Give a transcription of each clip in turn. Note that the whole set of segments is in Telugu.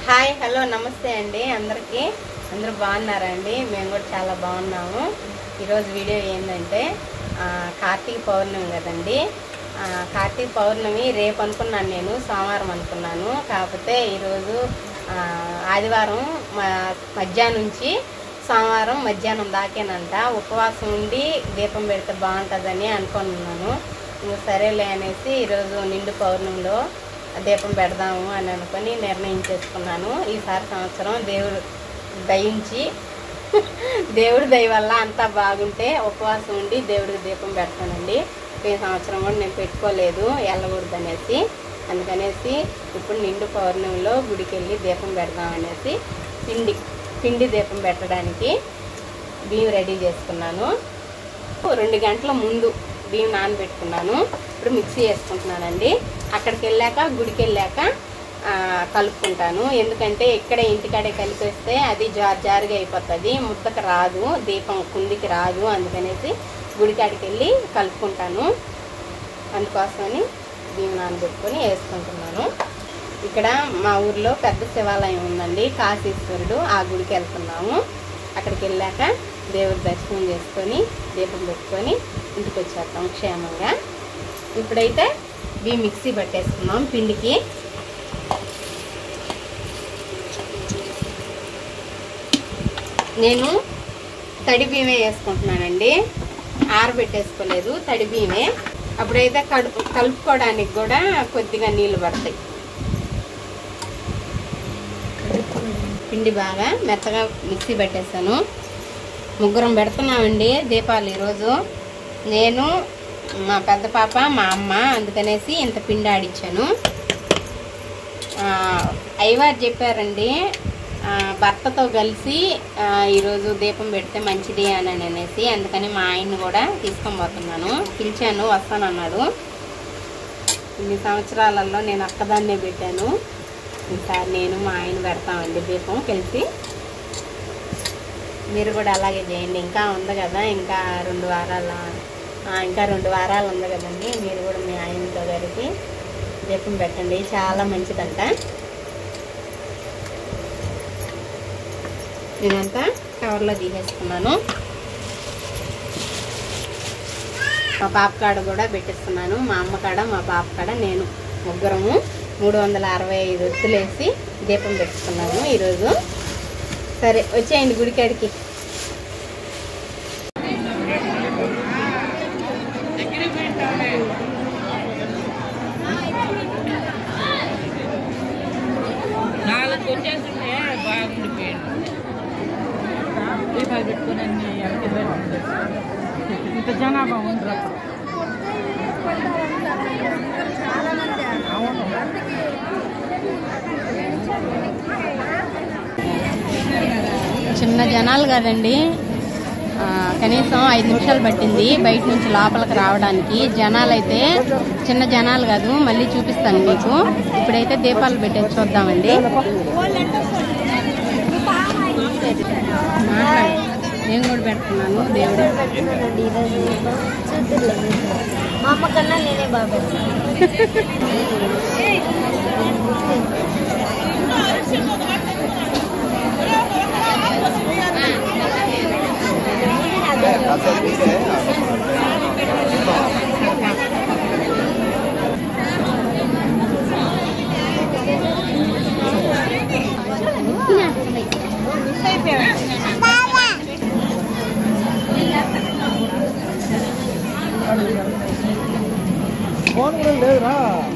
హాయ్ హలో నమస్తే అండి అందరికీ అందరూ బాగున్నారా అండి మేము కూడా చాలా బాగున్నాము ఈరోజు వీడియో ఏంటంటే ఆ, కార్తీక పౌర్ణమి కదండి ఆ, కార్తీక పౌర్ణమి రేపు అనుకున్నాను నేను సోమవారం అనుకున్నాను కాకపోతే ఈరోజు ఆ, ఆదివారం మ- మధ్యాహ్నం నుంచి సోమవారం మధ్యాహ్నం దాకేనంట ఉపవాసం ఉండి దీపం పెడితే బాగుంటుందని అనుకున్నాను ఇంక సరేలే అనేసి ఈరోజు నిండు పౌర్ణమిలో దీపం పెడదాము అని అనుకొని నిర్ణయం చేసుకున్నాను ఈసారి సంవత్సరం దేవుడు దయించి దేవుడి దయ వల్ల అంతా బాగుంటే ఉపవాసం ఉండి దేవుడికి దీపం పెడతానండి ఈ సంవత్సరం కూడా నేను పెట్టుకోలేదు వెళ్ళకూడదు అనేసి అందుకనేసి ఇప్పుడు నిండు పౌర్ణమిలో గుడికి వెళ్ళి దీపం పెడదాం అనేసి పిండి పిండి దీపం పెట్టడానికి బియ్యం రెడీ చేసుకున్నాను రెండు గంటల ముందు బియ్యం నానబెట్టుకున్నాను ఇప్పుడు మిక్సీ వేసుకుంటున్నానండి అక్కడికి వెళ్ళాక గుడికి వెళ్ళాక ఆ, కలుపుకుంటాను ఎందుకంటే ఇక్కడే ఇంటికాడే కలిపేస్తే అది జార్ జారుగా అయిపోతుంది ముద్దకు రాదు దీపం కుందికి రాదు అందుకనేసి గుడికాడికి వెళ్ళి కలుపుకుంటాను అందుకోసమని బియ్యం నానబెట్టుకొని వేసుకుంటున్నాను ఇక్కడ మా ఊర్లో పెద్ద శివాలయం ఉందండి కాశీశ్వరుడు ఆ గుడికి వెళ్తున్నాము అక్కడికి వెళ్ళాక దేవుడి దర్శనం చేసుకొని దీపం పెట్టుకొని ఇంటికి వచ్చేస్తాం క్షేమంగా ఇప్పుడైతే బియ్యం మిక్సీ పట్టేసుకున్నాం పిండికి నేను తడి బియ్యమే వేసుకుంటున్నానండి ఆరబెట్టేసుకోలేదు తడి బియ్యమే అప్పుడైతే కడుపు కలుపుకోవడానికి కూడా కొద్దిగా నీళ్ళు పడతాయి పిండి బాగా మెత్తగా మిక్సీ పెట్టేస్తాను ముగ్గురం పెడుతున్నామండి దీపాలు ఈరోజు నేను మా పెద్ద పాప మా అమ్మ అందుకనేసి ఇంత పిండి ఆడిచ్చాను ఆ, అయ్యవారు చెప్పారండి ఆ, భర్తతో కలిసి ఆ, ఈరోజు దీపం పెడితే మంచిది అని అనేసి అందుకని మా ఆయన్ని కూడా తీసుకొని పోతున్నాను పిలిచాను వస్తానన్నాడు ఇన్ని సంవత్సరాలలో నేను అక్కదాన్నే పెట్టాను ఈసారి నేను మా ఆయన పెడతామండి దీపం కలిసి మీరు కూడా అలాగే చేయండి ఇంకా ఉంది కదా ఇంకా రెండు వారాల ఆ, ఇంకా రెండు వారాలు ఉంది కదండి మీరు కూడా మీ ఆయనతో కలిసి దీపం పెట్టండి చాలా మంచిదంట నేనంతా కవర్లో తీసేసుకున్నాను మా పాప కాడ కూడా పెట్టిస్తున్నాను మా అమ్మ కాడ మా పాప కాడ నేను ముగ్గురము మూడు వందల అరవై ఐదు ఒత్తులేసి దీపం పెట్టుకున్నాము ఈరోజు సరే వచ్చేయండి గుడికాడికి నాలుగు వచ్చేసింటే బాగుండిపోయింది దీపాలు పెట్టుకొని అన్ని వెనక్కి పెట్టుకుంది ఇంత జనాభా ఉండరు అప్పుడు అవును చిన్న జనాలు కదండి ఆ, కనీసం ఐదు నిమిషాలు పట్టింది బయట నుంచి లోపలికి రావడానికి జనాలు అయితే చిన్న జనాలు కాదు మళ్ళీ చూపిస్తాను మీకు ఇప్పుడైతే దీపాలు పెట్టేసి చూద్దామండి మాట్లాడు. నేను కూడా పెడుతున్నాను దేవుడు మా అమ్మ కన్నా నేనే బాగా పెడతాను ఫోన్ కూడా లేదురా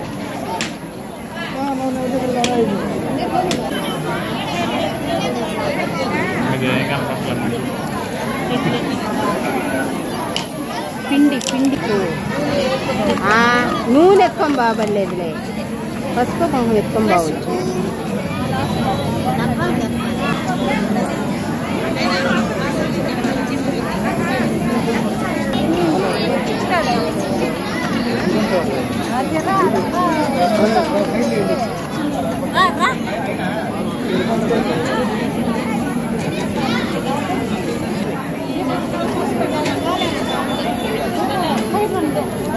పిండి పిండి ఆ, నూనె ఎక్కువ బాగలేదులే పసుపు కొంచెం ఎక్కువ బాగొచ్చు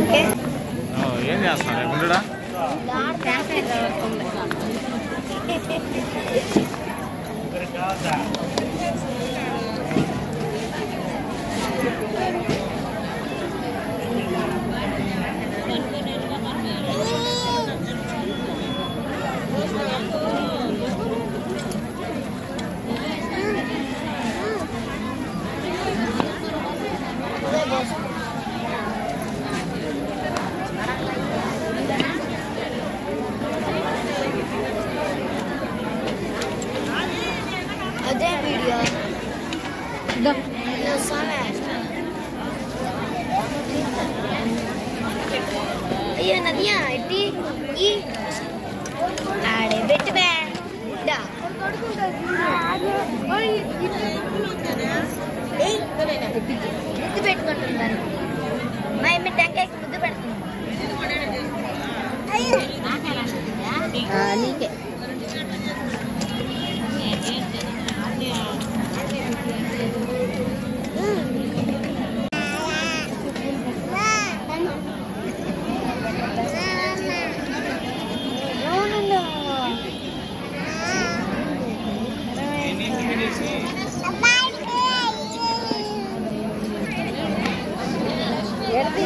ఏం చేస్తాను గుండుడా టెంకాయ అదే వీడియో ఇదో అయ్యో నదియా ఎట్టి ఈ ఆడే పెట్టు బే డా. ఏయ్, ముద్దు పెట్టుకుంటున్నాను మా ఎమ్మె టెంకాయకి ముద్దు పెడుతుంది ఆ, నీకే ఎడది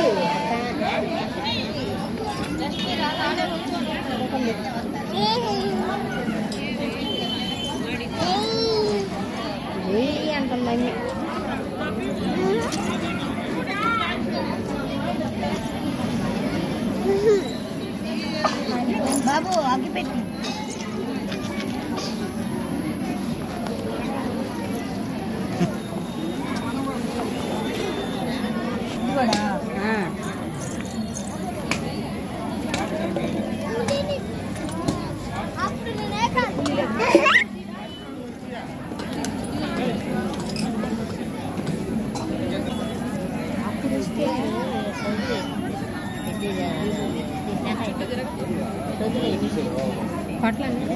ఏ అంటుందని బాబు అగ్గి పెట్టి ఆ, కొట్లండి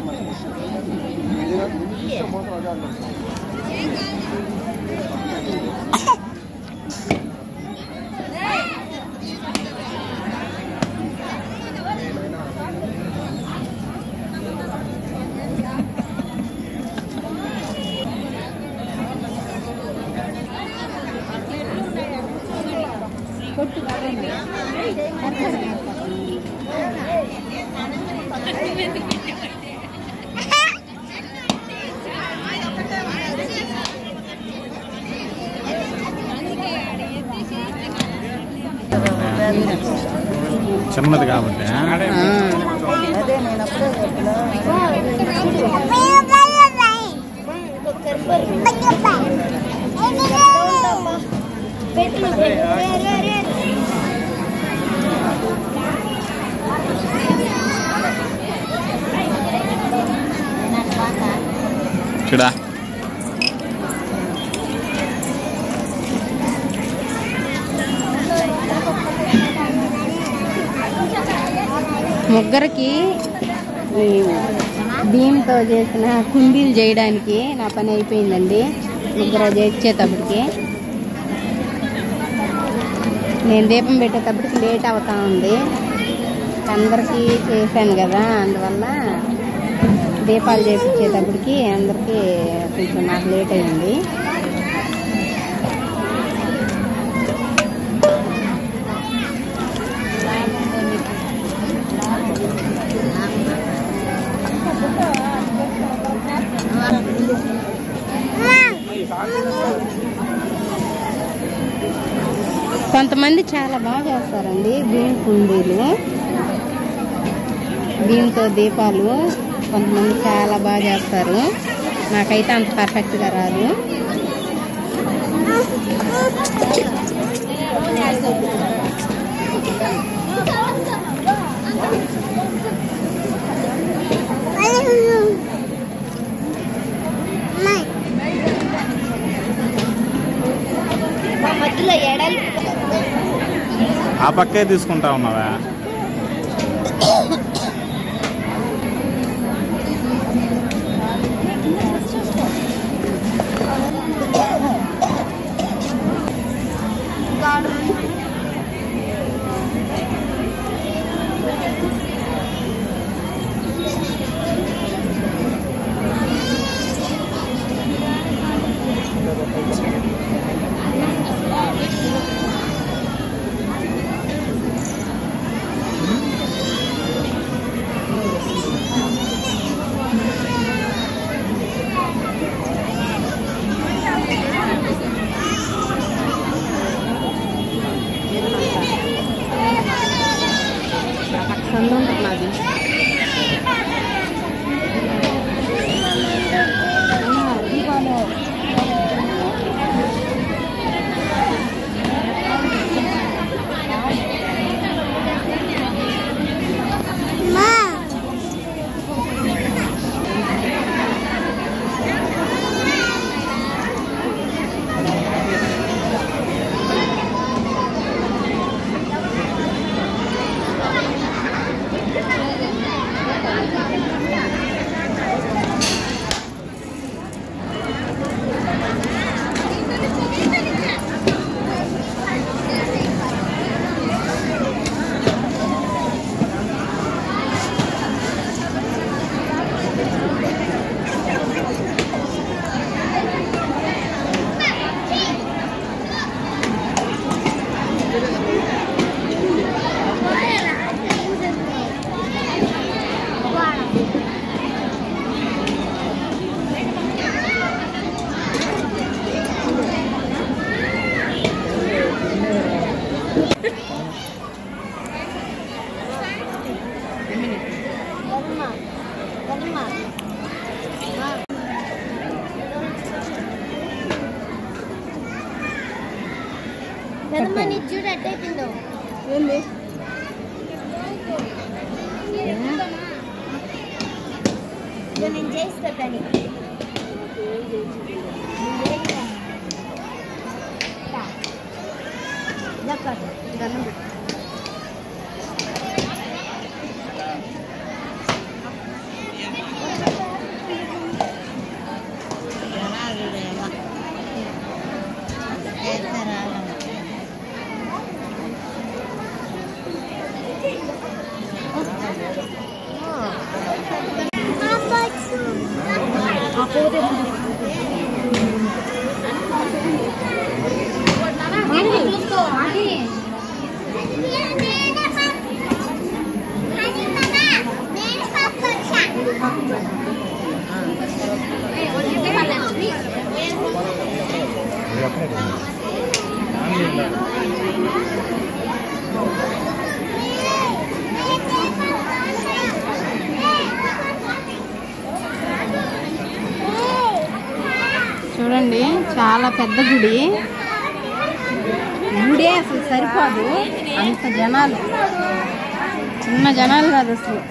చిన్నది కాబట్టి చూడా ముగ్గురికి ఈ బియ్యంతో చేసిన కుండీలు చేయడానికి నా పని అయిపోయిందండి ముగ్గురు చేసేటప్పటికి నేను దీపం పెట్టేటప్పటికి లేట్ అవుతా ఉంది అందరికీ చేశాను కదా అందువల్ల దీపాలు చేపించేటప్పటికి అందరికీ కొంచెం నాకు లేట్ అయింది కొంతమంది చాలా బాగా చేస్తారండి బియ్యం కుండీలు బియ్యంతో దీపాలు కొంతమంది చాలా బాగా చేస్తారు నాకైతే అంత పర్ఫెక్ట్గా రాదు మా మధ్యలో ఎడలు ఆ పక్కే తీసుకుంటా ఉన్నావా కదమ్మా నీ చూడు అట్టయిపోయిందో ఏంది ఇదో నేను చేయిస్తా కానీ దండం పెట్టు చూడండి చాలా పెద్ద గుడి గుడి అసలు సరిపోదు అంత జనాలు చిన్న జనాలు కాదు అసలు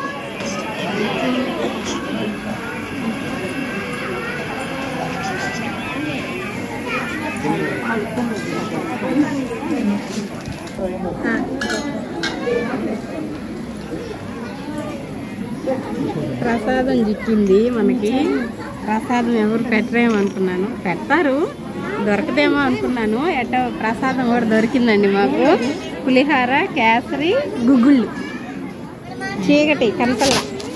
ప్రసాదం చిక్కింది మనకి ప్రసాదం ఎవరు పెట్టరేమో అనుకున్నాను పెడతారు దొరకదేమో అనుకున్నాను ఎట్టో ప్రసాదం కూడా దొరికిందండి మాకు పులిహార కేసరి గుగ్గుళ్ళు చీకటి కనపల్ల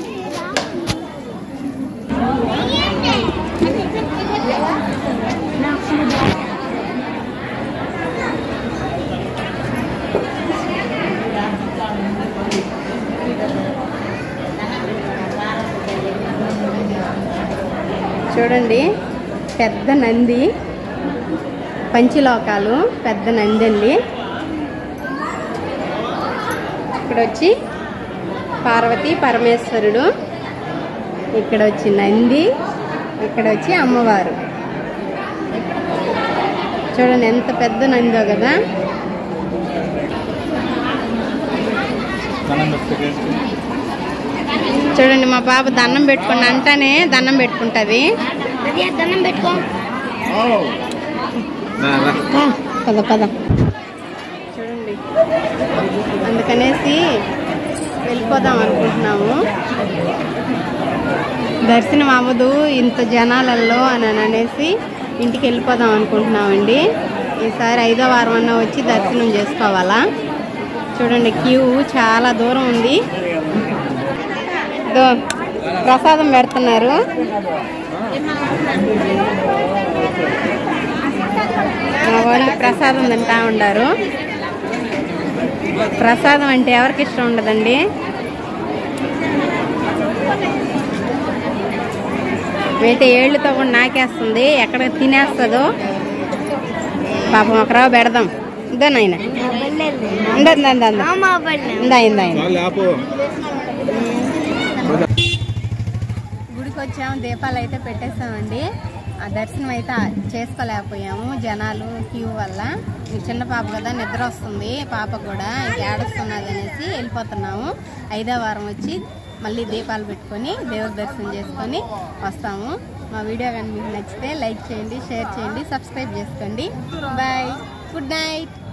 చూడండి పెద్ద నంది పంచలోకాలు పెద్ద నంది అండి ఇక్కడ వచ్చి పార్వతి పరమేశ్వరుడు ఇక్కడ వచ్చి నంది ఇక్కడ వచ్చి అమ్మవారు చూడండి ఎంత పెద్ద నందో కదా చూడండి మా బాబు దండం పెట్టుకుని అంటానే దండం పెట్టుకుంటుంది అది దండం పెట్టుకో పద పద చూడండి అందుకనేసి వెళ్ళిపోదాం అనుకుంటున్నాము దర్శనం అవ్వదు ఇంత జనాలలో అని అనేసి ఇంటికి వెళ్ళిపోదాం అనుకుంటున్నామండి ఈసారి ఐదో వారం అన్న వచ్చి దర్శనం చేసుకోవాలా చూడండి క్యూ చాలా దూరం ఉంది ఇదో ప్రసాదం పెడుతున్నారు మా వాళ్ళు ప్రసాదం తింటా ఉండారు ప్రసాదం అంటే ఎవరికి ఇష్టం ఉండదండి అయితే ఏళ్ళతో కూడా నాకేస్తుంది ఎక్కడ తినేస్తుందో పాపం ఒకరావు పెడదాం ఇదో నాయన ఇందా ఇందా ఇందా ఇందా. అమ్మ పడిన ఇందా ఇందా ఇందా చాలు ఆపు గుడికి వచ్చాము దీపాలు అయితే పెట్టేస్తామండి ఆ దర్శనం అయితే చేసుకోలేకపోయాము జనాలు క్యూ వల్ల ఈ చిన్న పాప కదా నిద్ర వస్తుంది పాప కూడా ఏడుస్తున్నది అనేసి వెళ్ళిపోతున్నాము ఐదో వారం వచ్చి మళ్ళీ దీపాలు పెట్టుకొని దేవుడి దర్శనం చేసుకొని వస్తాము మా వీడియో కానీ మీకు నచ్చితే లైక్ చేయండి షేర్ చేయండి సబ్స్క్రైబ్ చేసుకోండి బాయ్ గుడ్ నైట్